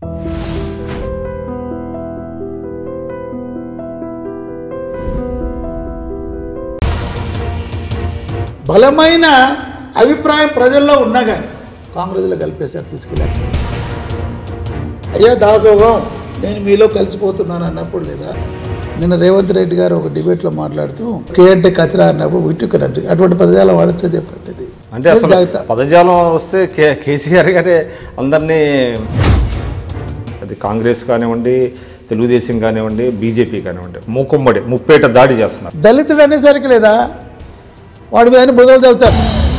బలమైన అభిప్రాయం ప్రజల్లో ఉన్నా కానీ కాంగ్రెస్లో కలిపేశారు తీసుకెళ్ళారు అయ్యా దాసోహం నేను మీలో కలిసిపోతున్నాను అన్నప్పుడు లేదా నిన్న రేవంత్ రెడ్డి గారు ఒక డిబేట్లో మాట్లాడుతూ కే అంటే కచరా అన్నప్పుడు ఇటు కరెక్ట్ అటువంటి పదజాలం వాడచ్చో చెప్పండి ఇది అంటే అసలు జాగ్రత్త. పదజాలం వస్తే కే కేసీఆర్ గారే అందరినీ అది కాంగ్రెస్ కానివ్వండి తెలుగుదేశం కానివ్వండి బీజేపీ కానివ్వండి మూకుమ్మడి ముప్పేట దాడి చేస్తున్నారు దళితుడు అనేసరికి లేదా వాడి మీద బుధలు చదువుతారు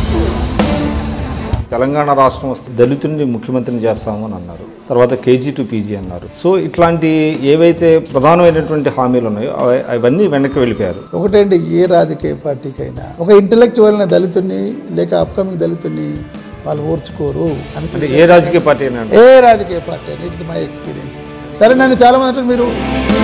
తెలంగాణ రాష్ట్రం వస్తే దళితుడిని ముఖ్యమంత్రిని చేస్తాము అని అన్నారు తర్వాత కేజీ టు పీజీ అన్నారు సో ఇట్లాంటి ఏవైతే ప్రధానమైనటువంటి హామీలు ఉన్నాయో అవి- అవన్నీ వెనక్కి వెళ్ళిపోయారు ఒకటేంటి ఏ రాజకీయ పార్టీకైనా ఒక ఇంటలెక్చువల్ దళితుడిని లేక అప్కమింగ్ దళితుడిని వాళ్ళు ఓర్చుకోరు అని అంటే ఏ రాజకీయ పార్టీ అయినా ఏ రాజకీయ పార్టీ అని ఇట్స్ మై ఎక్స్పీరియన్స్ సరే నన్ను చాలా మంది అంటారు మీరు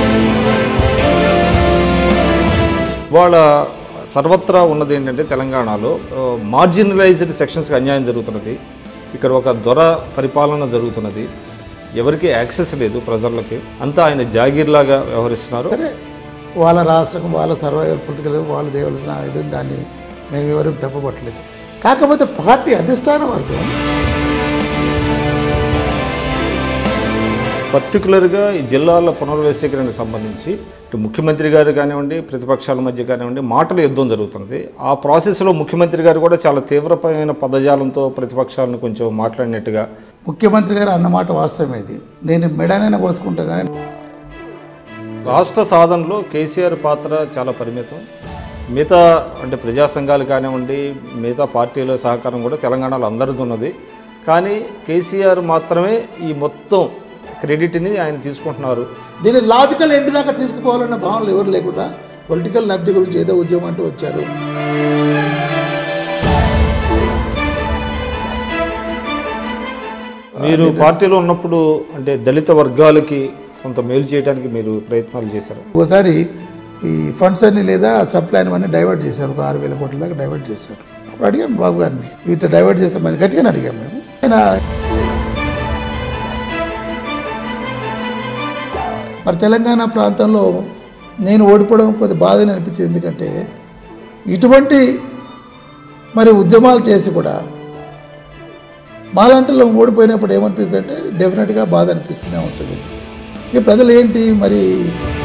వాళ్ళ సర్వత్రా ఉన్నది ఏంటంటే తెలంగాణలో మార్జినలైజ్డ్ సెక్షన్స్కి అన్యాయం జరుగుతున్నది ఇక్కడ ఒక దొర పరిపాలన జరుగుతున్నది ఎవరికి యాక్సెస్ లేదు ప్రజలకి అంతా ఆయన జాగీర్లాగా వ్యవహరిస్తున్నారు సరే వాళ్ళ రాష్ట్రం వాళ్ళ సర్వైవల్ పొలిటికల్ వాళ్ళు చేయవలసిన ఇది దాన్ని మేము ఎవరు తప్పబట్టలేదు కాకపోతే పార్టీ అధిష్టానం వర్గం పర్టికులర్గా ఈ జిల్లాల పునర్వ్యవస్థీకరణకు సంబంధించి ఇటు ముఖ్యమంత్రి గారు కానివ్వండి ప్రతిపక్షాల మధ్య కానివ్వండి మాటల యుద్ధం జరుగుతుంది ఆ ప్రాసెస్లో ముఖ్యమంత్రి గారు కూడా చాలా తీవ్రమైన పదజాలంతో ప్రతిపక్షాలను కొంచెం మాట్లాడినట్టుగా ముఖ్యమంత్రి గారు అన్నమాట వాస్తవం ఇది నేను మెడనైనా పోసుకుంటా కానీ రాష్ట్ర సాధనలో కేసీఆర్ పాత్ర చాలా పరిమితం మిగతా అంటే ప్రజా సంఘాలు కానివ్వండి మిగతా పార్టీల సహకారం కూడా తెలంగాణలో అందరిది ఉన్నది కానీ కేసీఆర్ మాత్రమే ఈ మొత్తం క్రెడిట్ని ఆయన తీసుకుంటున్నారు దీన్ని లాజికల్ ఎండ్ దాకా తీసుకుపోవాలన్న భావనలు ఎవరు లేకుండా పొలిటికల్ లబ్ధి గురించి ఏదో ఉద్యమం అంటూ వచ్చారు మీరు పార్టీలో ఉన్నప్పుడు అంటే దళిత వర్గాలకి కొంత మేలు చేయడానికి మీరు ప్రయత్నాలు చేశారు ఒకసారి ఈ ఫండ్స్ అన్ని లేదా సప్లై అన్ని డైవర్ట్ చేశారు ఒక ఆరు వేల కోట్ల దాకా డైవర్ట్ చేశారు అప్పుడు అడిగాం బాబు గారిని వీటితో డైవర్ట్ చేస్తే మంది గట్టిగానే అడిగాం మేము ఆయన మరి తెలంగాణ ప్రాంతంలో నేను ఓడిపోవడం కొద్ది బాధని అనిపించింది ఎందుకంటే ఇటువంటి మరి ఉద్యమాలు చేసి కూడా మాలాంటిలో ఓడిపోయినప్పుడు ఏమనిపిస్తుంది అంటే డెఫినెట్గా బాధ అనిపిస్తూనే ఉంటుంది ఇక ప్రజలు ఏంటి మరి